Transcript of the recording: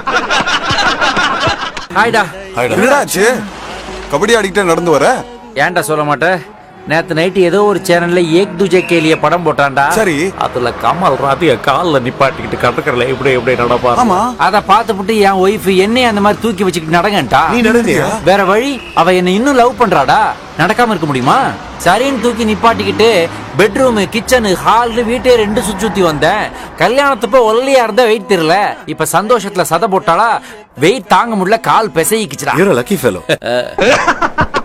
ஹாய்டா என்னடா ஆச்சு கபடி ஆடிக்கிட்டே நடந்து வர ஏன்டா சொல்ல மாட்டேன் நேத்து நைட்டு ஏதோ ஒரு சேனல்ல ஏக் துஜே கேலிய படம் போட்டான்டா சரி அதுல கமல் ராதிய கால்ல நிப்பாட்டிக்கிட்டு கடற்கரையில இப்படி இப்படி நடப்பா ஆமா. அத பார்த்துப்புட்டு என் ஒய்ஃப் என்னைய அந்த மாதிரி தூக்கி வச்சுக்கிட்டு நடங்கன்ட்டா நீ நடந்தியா? வேற வழி அவ என்ன இன்னும் லவ் பண்றாடா நடக்காம இருக்க முடியுமா சரின்னு தூக்கி நிப்பாட்டிக்கிட்டு பெட்ரூம் கிச்சனு ஹால் வீட்டே ரெண்டு சுத்தி சுத்தி வந்தேன் கல்யாணத்துப்ப ஒல்லியா இருந்தா வெயிட் தெரியல இப்ப சந்தோஷத்துல சதை போட்டாளா வெயிட் தாங்க முடியல கால் பிசைக்கிச்சுடா யூர் லக்கி ஃபெலோ